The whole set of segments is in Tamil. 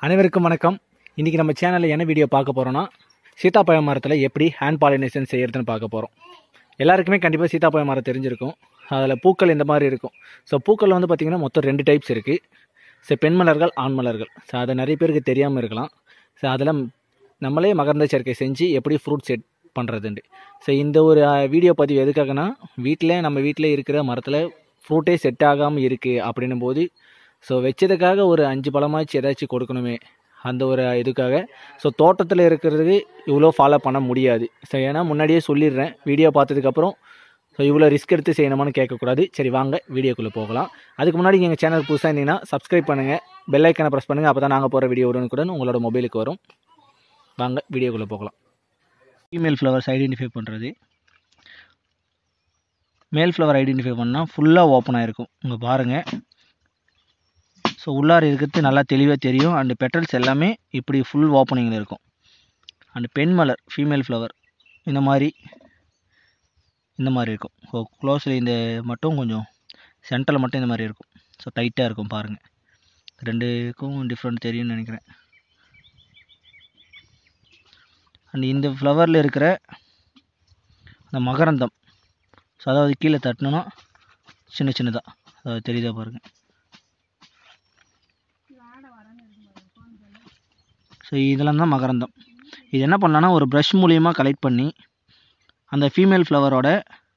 அனைவருக்கும் வணக்கம் இன்றைக்கி நம்ம சேனலில் என்ன வீடியோ பார்க்க போகிறோன்னா சீதாப்பழ மரத்தில் எப்படி ஹேண்ட் பாலினேஷன் செய்கிறதுன்னு பார்க்க போகிறோம் எல்லாருக்குமே கண்டிப்பாக சீதாப்பழ மரம் தெரிஞ்சிருக்கும் அதில் பூக்கள் இந்த மாதிரி இருக்கும் ஸோ பூக்கள் வந்து பார்த்திங்கன்னா மொத்தம் ரெண்டு டைப்ஸ் இருக்குது ஸோ பெண் மலர்கள் ஆண் மலர்கள் ஸோ அதை நிறைய பேருக்கு தெரியாமல் இருக்கலாம் ஸோ அதில் நம்மளே மகரந்த சேர்க்கை செஞ்சு எப்படி ஃப்ரூட் செட் பண்ணுறதுண்டு ஸோ இந்த ஒரு வீடியோ பதிவு எதுக்காகனா வீட்டில் நம்ம வீட்டில் இருக்கிற மரத்தில் ஃப்ரூட்டே செட் ஆகாமல் இருக்குது அப்படின்னும் போது ஸோ வச்சதுக்காக ஒரு அஞ்சு பழமாச்சு ஏதாச்சும் கொடுக்கணுமே அந்த ஒரு இதுக்காக ஸோ தோட்டத்தில் இருக்கிறதுக்கு இவ்வளோ ஃபாலோ பண்ண முடியாது ஸோ ஏன்னா முன்னாடியே சொல்லிடுறேன் வீடியோ பார்த்ததுக்கப்புறம் ஸோ இவ்வளோ ரிஸ்க் எடுத்து செய்யணுமான்னு கேட்கக்கூடாது சரி வாங்க வீடியோக்குள்ளே போகலாம் அதுக்கு முன்னாடி எங்கள் சேனல் புதுசாக இருந்தீங்கன்னா சப்ஸ்கிரைப் பண்ணுங்கள் பெல் ஐக்கனை ப்ரெஸ் பண்ணுங்கள் அப்போ தான் நாங்கள் போகிற வீடியோ உடனுக்குடன் உங்களோட மொபைலுக்கு வரும் வாங்க வீடியோக்குள்ளே போகலாம் ஃபீமேல் ஃப்ளவர்ஸ் ஐடென்டிஃபை பண்ணுறது மேல் ஃப்ளவர் ஐடென்டிஃபை பண்ணால் ஃபுல்லாக ஓப்பன் ஆகிருக்கும் இங்கே பாருங்கள் ஸோ உள்ளார இருக்கிறது நல்லா தெளிவாக தெரியும் அண்டு பெட்டல்ஸ் எல்லாமே இப்படி ஃபுல் ஓப்பனிங்கில் இருக்கும் அண்டு பெண் மலர் ஃபீமேல் ஃப்ளவர் இந்த மாதிரி இந்த மாதிரி இருக்கும் ஸோ க்ளோஸில் இந்த மட்டும் கொஞ்சம் சென்டரில் மட்டும் இந்த மாதிரி இருக்கும் ஸோ டைட்டாக இருக்கும் பாருங்கள் ரெண்டுக்கும் டிஃப்ரெண்ட் தெரியும்னு நினைக்கிறேன் அண்ட் இந்த ஃப்ளவரில் இருக்கிற அந்த மகரந்தம் ஸோ அதாவது கீழே தட்டினோன்னா சின்ன சின்னதாக அதாவது தெரியுதா பாருங்கள் ஸோ இதெல்லாம் தான் மகரந்தம் இது என்ன பண்ணலான்னா ஒரு ப்ரஷ் மூலியமாக கலெக்ட் பண்ணி அந்த ஃபீமேல் ஃப்ளவரோட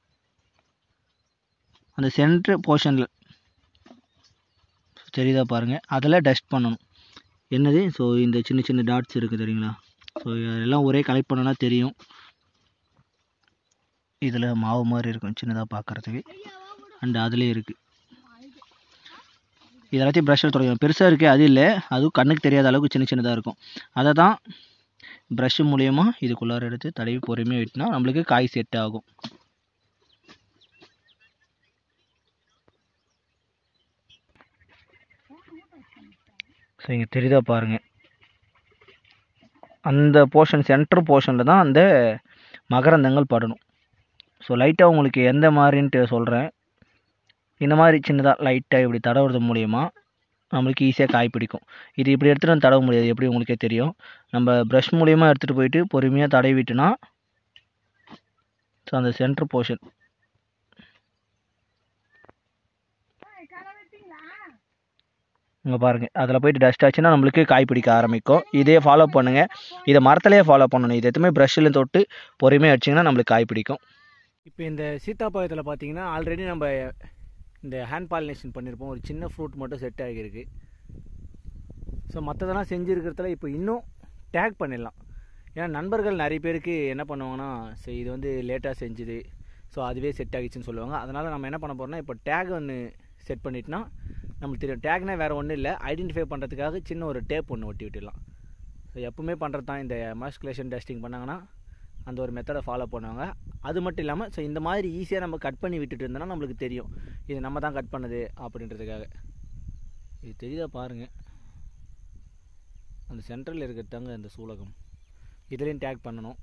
அந்த சென்ட்ரு போர்ஷனில் தெரியுதா பாருங்கள் அதில் டஸ்ட் பண்ணணும் என்னது ஸோ இந்த சின்ன சின்ன டாட்ஸ் இருக்குது தெரியுங்களா ஸோ இதெல்லாம் ஒரே கலெக்ட் பண்ணோன்னா தெரியும் இதில் மாவு மாதிரி இருக்கும் சின்னதாக பார்க்குறதுக்கு அண்ட் அதுலேயே இருக்குது இதெல்லாத்தையும் ப்ரஷ்ஷில் தொடங்கணும் பெருசாக இருக்குது அது இல்லை அதுவும் கண்ணுக்கு தெரியாத அளவுக்கு சின்ன சின்னதாக இருக்கும் அதை தான் ப்ரஷ்ஷு மூலயமா இதுக்குள்ளார எடுத்து தடவி பொறுமையாக விட்டினா நம்மளுக்கு காய் செட் ஆகும் ஸோ இங்கே தெரியுதா பாருங்கள் அந்த போர்ஷன் சென்டர் போர்ஷனில் தான் அந்த மகரந்தங்கள் படணும் ஸோ லைட்டாக உங்களுக்கு எந்த மாதிரின்ட்டு சொல்கிறேன் இந்த மாதிரி சின்னதாக லைட்டாக இப்படி தடவுறது மூலயமா நம்மளுக்கு ஈஸியாக காய் பிடிக்கும் இது இப்படி எடுத்துகிட்டு வந்து தடவ முடியாது எப்படி உங்களுக்கே தெரியும் நம்ம ப்ரஷ் மூலியமாக எடுத்துகிட்டு போயிட்டு பொறுமையாக தடவிட்டுனா ஸோ அந்த சென்டர் போர்ஷன் இங்கே பாருங்கள் அதில் போயிட்டு டஸ்ட் ஆச்சுன்னா நம்மளுக்கு காய் பிடிக்க ஆரம்பிக்கும் இதே ஃபாலோ பண்ணுங்கள் இதை மரத்துலேயே ஃபாலோ பண்ணணும் இது எதுவுமே ப்ரஷ்ஷில் தொட்டு பொறுமையாக அடிச்சிங்கன்னா நம்மளுக்கு காய் பிடிக்கும் இப்போ இந்த சீத்தாப்பழத்தில் பார்த்தீங்கன்னா ஆல்ரெடி நம்ம இந்த ஹேண்ட் பாலினேஷன் பண்ணியிருப்போம் ஒரு சின்ன ஃப்ரூட் மட்டும் செட் ஆகியிருக்கு ஸோ மற்றதெல்லாம் செஞ்சுருக்கிறதுல இப்போ இன்னும் டேக் பண்ணிடலாம் ஏன்னா நண்பர்கள் நிறைய பேருக்கு என்ன பண்ணுவாங்கன்னா சரி இது வந்து லேட்டாக செஞ்சுது ஸோ அதுவே செட் ஆகிடுச்சுன்னு சொல்லுவாங்க அதனால் நம்ம என்ன பண்ண போகிறோம்னா இப்போ டேக் ஒன்று செட் பண்ணிட்டோன்னா நம்மளுக்கு தெரியும் டேக்னா வேறு ஒன்றும் இல்லை ஐடென்டிஃபை பண்ணுறதுக்காக சின்ன ஒரு டேப் ஒன்று ஒட்டி விட்டுடலாம் ஸோ எப்பவுமே பண்ணுறது தான் இந்த மாஸ்குலேஷன் டெஸ்டிங் பண்ணாங்கன்னா அந்த ஒரு மெத்தடை ஃபாலோ பண்ணுவாங்க அது மட்டும் இல்லாமல் ஸோ இந்த மாதிரி ஈஸியாக நம்ம கட் பண்ணி விட்டுட்டு இருந்தோம்னா நம்மளுக்கு தெரியும் இது நம்ம தான் கட் பண்ணது அப்படின்றதுக்காக இது தெரியுதா பாருங்கள் அந்த சென்ட்ரலில் இருக்கிறதாங்க அந்த சூலகம் இதுலேயும் டேக் பண்ணணும்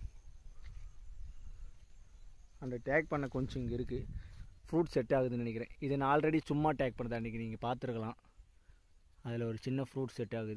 அந்த டேக் பண்ண கொஞ்சம் இங்கே இருக்குது ஃப்ரூட் செட் ஆகுதுன்னு நினைக்கிறேன் இதை நான் ஆல்ரெடி சும்மா டேக் பண்ணதா அன்றைக்கி நீங்கள் பார்த்துருக்கலாம் அதில் ஒரு சின்ன ஃப்ரூட் செட் ஆகுது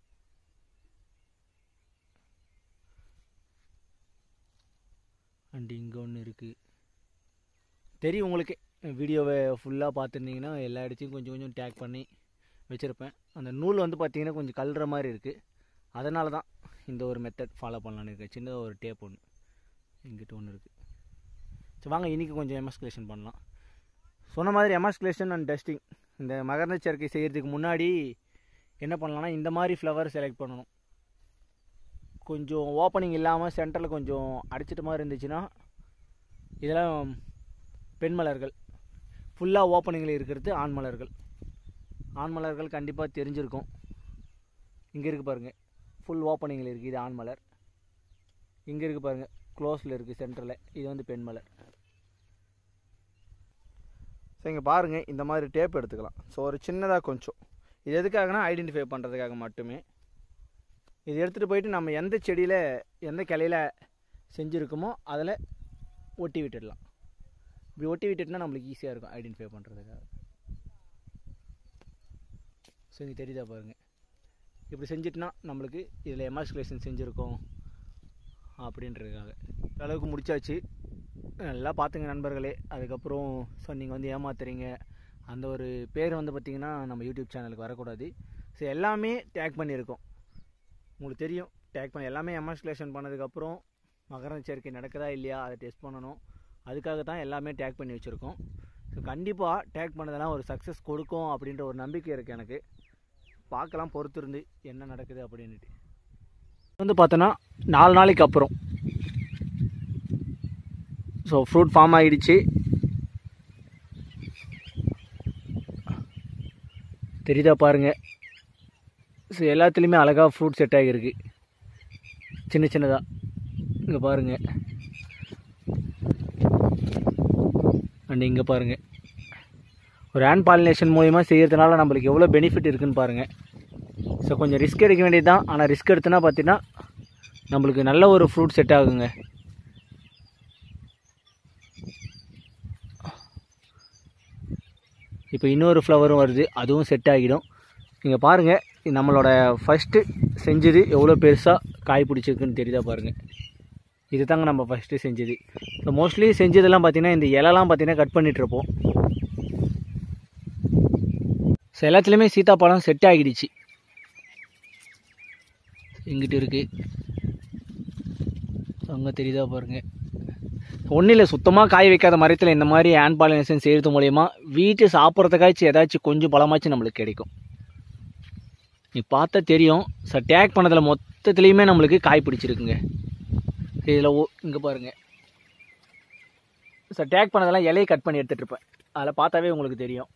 அண்ட் இங்கே ஒன்று இருக்குது தெரியும் உங்களுக்கு வீடியோவை ஃபுல்லாக பார்த்துருந்தீங்கன்னா எல்லா இடத்தையும் கொஞ்சம் கொஞ்சம் டேக் பண்ணி வச்சுருப்பேன் அந்த நூல் வந்து பார்த்திங்கன்னா கொஞ்சம் கல்ற மாதிரி இருக்குது அதனால தான் இந்த ஒரு மெத்தட் ஃபாலோ பண்ணலான்னு இருக்கேன் சின்னதாக ஒரு டேப் ஒன்று இங்கிட்ட ஒன்று இருக்குது சரி வாங்க இன்றைக்கி கொஞ்சம் எமஸ்குலேஷன் பண்ணலாம் சொன்ன மாதிரி எமஸ்குலேஷன் அண்ட் டஸ்டிங் இந்த மகரந்த சேர்க்கை செய்கிறதுக்கு முன்னாடி என்ன பண்ணலாம்னா இந்த மாதிரி ஃப்ளவர் செலக்ட் பண்ணணும் கொஞ்சம் ஓப்பனிங் இல்லாமல் சென்டரில் கொஞ்சம் அடிச்சிட்ட மாதிரி இருந்துச்சுன்னா இதெல்லாம் பெண் மலர்கள் ஃபுல்லாக ஓப்பனிங்கில் இருக்கிறது ஆண் மலர்கள் ஆண் மலர்கள் கண்டிப்பாக தெரிஞ்சிருக்கும் இங்கே இருக்குது பாருங்கள் ஃபுல் ஓப்பனிங்கில் இருக்குது இது ஆண் மலர் இங்கே இருக்குது பாருங்கள் க்ளோஸில் இருக்குது சென்டரில் இது வந்து பெண் மலர் ஸோ இங்கே பாருங்கள் இந்த மாதிரி டேப் எடுத்துக்கலாம் ஸோ ஒரு சின்னதாக கொஞ்சம் இது எதுக்காகனா ஐடென்டிஃபை பண்ணுறதுக்காக மட்டுமே இது எடுத்துகிட்டு போயிட்டு நம்ம எந்த செடியில் எந்த கிளையில் செஞ்சுருக்கோமோ அதில் ஒட்டி விட்டுடலாம் இப்படி ஒட்டி விட்டுட்டுனா நம்மளுக்கு ஈஸியாக இருக்கும் ஐடென்டிஃபை பண்ணுறதுக்காக ஸோ இங்கே தெரியுதா பாருங்கள் இப்படி செஞ்சிட்டுனா நம்மளுக்கு இதில் எமாஸ்குலேஷன் செஞ்சுருக்கோம் அப்படின்றதுக்காக இந்த அளவுக்கு முடிச்சாச்சு நல்லா பார்த்துங்க நண்பர்களே அதுக்கப்புறம் ஸோ நீங்கள் வந்து ஏமாத்துறீங்க அந்த ஒரு பேர் வந்து பார்த்திங்கன்னா நம்ம யூடியூப் சேனலுக்கு வரக்கூடாது ஸோ எல்லாமே டேக் பண்ணியிருக்கோம் உங்களுக்கு தெரியும் டேக் பண்ணி எல்லாமே எமாஸ்குலேஷன் பண்ணதுக்கப்புறம் மகரந்த சேர்க்கை நடக்குதா இல்லையா அதை டெஸ்ட் பண்ணணும் அதுக்காக தான் எல்லாமே டேக் பண்ணி வச்சுருக்கோம் ஸோ கண்டிப்பாக டேக் பண்ணதெல்லாம் ஒரு சக்ஸஸ் கொடுக்கும் அப்படின்ற ஒரு நம்பிக்கை இருக்குது எனக்கு பார்க்கலாம் பொறுத்திருந்து என்ன நடக்குது அப்படின்ட்டு வந்து பார்த்தோன்னா நாலு நாளைக்கு அப்புறம் ஸோ ஃப்ரூட் ஃபார்ம் ஆகிடுச்சு தெரியுதா பாருங்கள் ஸோ எல்லாத்துலேயுமே அழகாக ஃப்ரூட் செட் ஆகியிருக்கு சின்ன சின்னதாக இங்கே பாருங்கள் அண்ட் இங்கே பாருங்கள் ஒரு ஹேண்ட் பாலினேஷன் மூலிமா செய்கிறதுனால நம்மளுக்கு எவ்வளோ பெனிஃபிட் இருக்குன்னு பாருங்கள் ஸோ கொஞ்சம் ரிஸ்க் எடுக்க வேண்டியது தான் ஆனால் ரிஸ்க் எடுத்தோன்னா பார்த்தீங்கன்னா நம்மளுக்கு நல்ல ஒரு ஃப்ரூட் செட் ஆகுங்க இப்போ இன்னொரு ஃப்ளவரும் வருது அதுவும் செட் ஆகிடும் நீங்கள் பாருங்கள் நம்மளோட ஃபஸ்ட்டு செஞ்சது எவ்வளோ பெருசாக காய் பிடிச்சிருக்குன்னு தெரியுதா பாருங்கள் இது தாங்க நம்ம ஃபஸ்ட்டு செஞ்சது ஸோ மோஸ்ட்லி செஞ்சதெல்லாம் பார்த்தீங்கன்னா இந்த இலலாம் பார்த்தீங்கன்னா கட் பண்ணிகிட்ருப்போம் ஸோ எல்லாத்துலேயுமே சீத்தாப்பழம் செட் ஆகிடுச்சு இங்கிட்டு இருக்குது அங்கே தெரியுதா பாருங்கள் ஒன்றும் இல்லை சுத்தமாக காய் வைக்காத மரத்தில் இந்த மாதிரி ஹேண்ட் பாலினேஷன் செய்கிறது மூலயமா வீட்டு சாப்பிட்றதுக்காச்சும் ஏதாச்சும் கொஞ்சம் பழமாச்சும் நம்மளுக்கு கிடைக்கும் நீ பார்த்தா தெரியும் சார் டேக் பண்ணதில் மொத்தத்துலேயுமே நம்மளுக்கு காய் பிடிச்சிருக்குங்க இதில் ஓ இங்கே பாருங்கள் சார் டேக் பண்ணதெல்லாம் இலையை கட் பண்ணி எடுத்துகிட்டு இருப்பேன் அதில் பார்த்தாவே உங்களுக்கு தெரியும்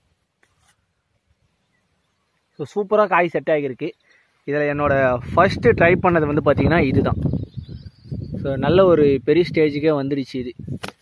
ஸோ சூப்பராக காய் செட் ஆகியிருக்கு இதில் என்னோடய ஃபஸ்ட்டு ட்ரை பண்ணது வந்து பார்த்திங்கன்னா இதுதான் ஸோ நல்ல ஒரு பெரிய ஸ்டேஜுக்கே வந்துடுச்சு இது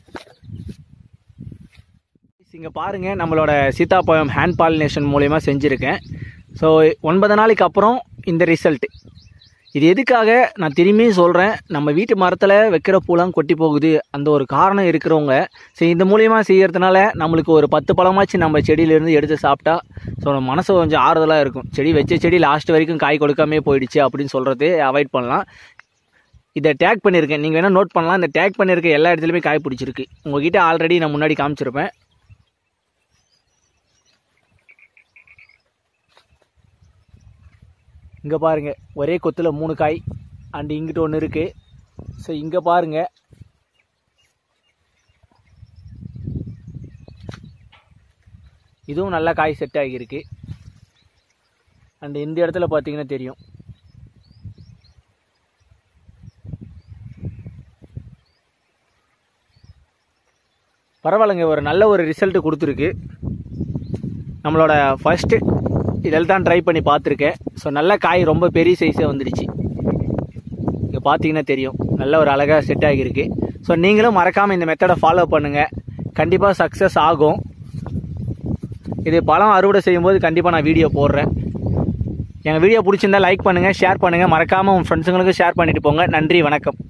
இங்கே பாருங்கள் நம்மளோட சீதாப்பழம் ஹேண்ட் பாலினேஷன் மூலயமா செஞ்சுருக்கேன் ஸோ ஒன்பது நாளைக்கு அப்புறம் இந்த ரிசல்ட் இது எதுக்காக நான் திரும்பியும் சொல்கிறேன் நம்ம வீட்டு மரத்தில் வைக்கிற பூலாம் கொட்டி போகுது அந்த ஒரு காரணம் இருக்கிறவங்க சரி இந்த மூலியமாக செய்கிறதுனால நம்மளுக்கு ஒரு பத்து பழமாச்சு நம்ம செடியிலேருந்து எடுத்து சாப்பிட்டா ஸோ நம்ம மனசு கொஞ்சம் ஆறுதலாக இருக்கும் செடி வச்ச செடி லாஸ்ட் வரைக்கும் காய் கொடுக்காமே போயிடுச்சு அப்படின்னு சொல்கிறது அவாய்ட் பண்ணலாம் இதை டேக் பண்ணியிருக்கேன் நீங்கள் வேணால் நோட் பண்ணலாம் இந்த டேக் பண்ணியிருக்க எல்லா இடத்துலையுமே காய் பிடிச்சிருக்கு உங்ககிட்ட ஆல்ரெடி நான் முன்னாடி காமிச்சிருப்பேன் இங்கே பாருங்கள் ஒரே கொத்தில் மூணு காய் அண்ட் இங்கிட்ட ஒன்று இருக்குது ஸோ இங்கே பாருங்கள் இதுவும் நல்லா காய் செட் ஆகியிருக்கு அண்ட் இந்த இடத்துல பார்த்தீங்கன்னா தெரியும் பரவாயில்லைங்க ஒரு நல்ல ஒரு ரிசல்ட் கொடுத்துருக்கு நம்மளோட ஃபஸ்ட்டு இதில் தான் ட்ரை பண்ணி பார்த்துருக்கேன் ஸோ நல்ல காய் ரொம்ப பெரிய சைஸே வந்துடுச்சு இங்கே பார்த்தீங்கன்னா தெரியும் நல்ல ஒரு அழகாக செட் ஆகியிருக்கு ஸோ நீங்களும் மறக்காமல் இந்த மெத்தடை ஃபாலோ பண்ணுங்கள் கண்டிப்பாக சக்ஸஸ் ஆகும் இது பழம் அறுவடை செய்யும்போது கண்டிப்பாக நான் வீடியோ போடுறேன் எங்கள் வீடியோ பிடிச்சிருந்தா லைக் பண்ணுங்கள் ஷேர் பண்ணுங்கள் மறக்காமல் உங்கள் ஃப்ரெண்ட்ஸுங்களுக்கு ஷேர் பண்ணிட்டு போங்க நன்றி வணக்கம்